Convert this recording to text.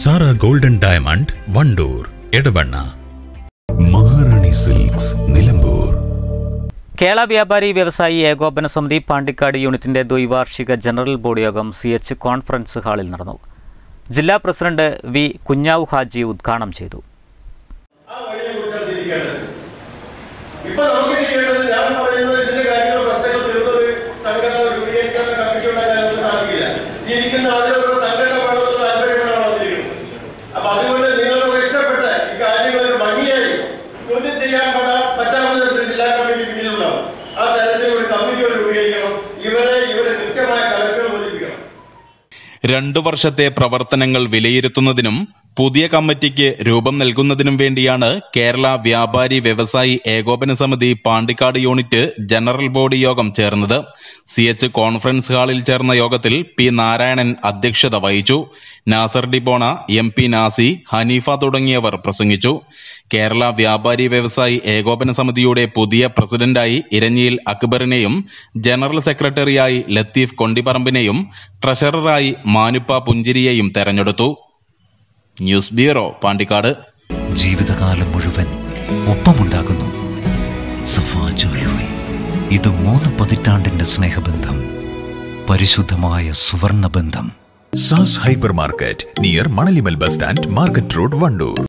Sara golden diamond Wandoor Edavanna Maharani silks Nilambur Kerala Vyapari Vyavasayi Ekopana Samithi Pandikkad യൂണിറ്റിന്റെ ദ്വൈവാർഷിക general body യോഗം സി എച്ച് കോൺഫറൻസ് ഹാളിൽ നടന്നു ജില്ലാ പ്രസിഡന്റ് വി കുഞ്ഞാവു ഹാജി ഉദ്ഘാടനം ചെയ്തു ആ വഴിയെ കുറിച്ചാണ് ചിന്തിക്കേണ്ടത് ഇപ്പൊ നമുക്ക് ചെയ്യേണ്ടത് ഞാൻ പറയുന്നത് ഇതിന്റെ കാര്യങ്ങൾ പ്രശ്നങ്ങൾ തീർന്നൊരു സംഘടന രൂപീകരിക്കാൻ കമ്മിറ്റി ഉണ്ടാക്കാൻ നമുക്ക് സാധിക്കില്ല ഈ ഇരിക്കുന്ന ആളുകൾ ഒരു സംഘടന വേണമെന്നുള്ള താല്പര്യമാണ് വന്നിരിക്കുന്നത് അപ്പൊ അതുകൊണ്ട് നിങ്ങളുടെ ഇഷ്ടപ്പെട്ട ഈ കാര്യങ്ങൾ ഒരു ഭംഗിയായി ചോദ്യം ചെയ്യാൻ പറ്റ പറ്റാവുന്ന തരത്തിൽ ജില്ലാ കമ്മിറ്റി പിന്നിലുണ്ടാവും ആ തരത്തിൽ ഒരു കമ്മിറ്റികൾ രൂപീകരിക്കണം ഇവരെ ഇവരെ കൃത്യമായ കലക്ടർ ബോധിപ്പിക്കണം രണ്ടു വർഷത്തെ പ്രവർത്തനങ്ങൾ വിലയിരുത്തുന്നതിനും പുതിയ കമ്മിറ്റിക്ക് രൂപം നൽകുന്നതിനും വേണ്ടിയാണ് Kerala Vyapari Vyavasayi Ekopana Samithi Pandikkad unit general body യോഗം ചേർന്നത് സി എച്ച് കോൺഫറൻസ് ഹാളിൽ ചേർന്ന യോഗത്തിൽ പി നാരായണൻ അധ്യക്ഷത വഹിച്ചു നാസർ ഡിബോണ എം പി നാസി ഹനീഫ തുടങ്ങിയവർ പ്രസംഗിച്ചു കേരള വ്യാപാരി വ്യവസായി ഏകോപന സമിതിയുടെ പുതിയ പ്രസിഡന്റായി ഇരഞ്ഞിയിൽ അക്ബറിനെയും ജനറൽ സെക്രട്ടറിയായി ലത്തീഫ് കൊണ്ടിപ്പറമ്പിനെയും ട്രഷററായി മാനുപ്പ പുഞ്ചിരിയെയും തെരഞ്ഞെടുത്തു ന്യൂസ് ബ്യൂറോ പാണ്ടിക്കാട് ജീവിതകാലം മുഴുവൻ ഒപ്പമുണ്ടാകുന്നു സഫാ ജ്വല്ലറി ഇത് മൂന്ന് പതിറ്റാണ്ടിന്റെ സ്നേഹബന്ധം പരിശുദ്ധമായ സുവർണ ബന്ധം സാസ് hyper market near Manalimal bus stand market road Wandoor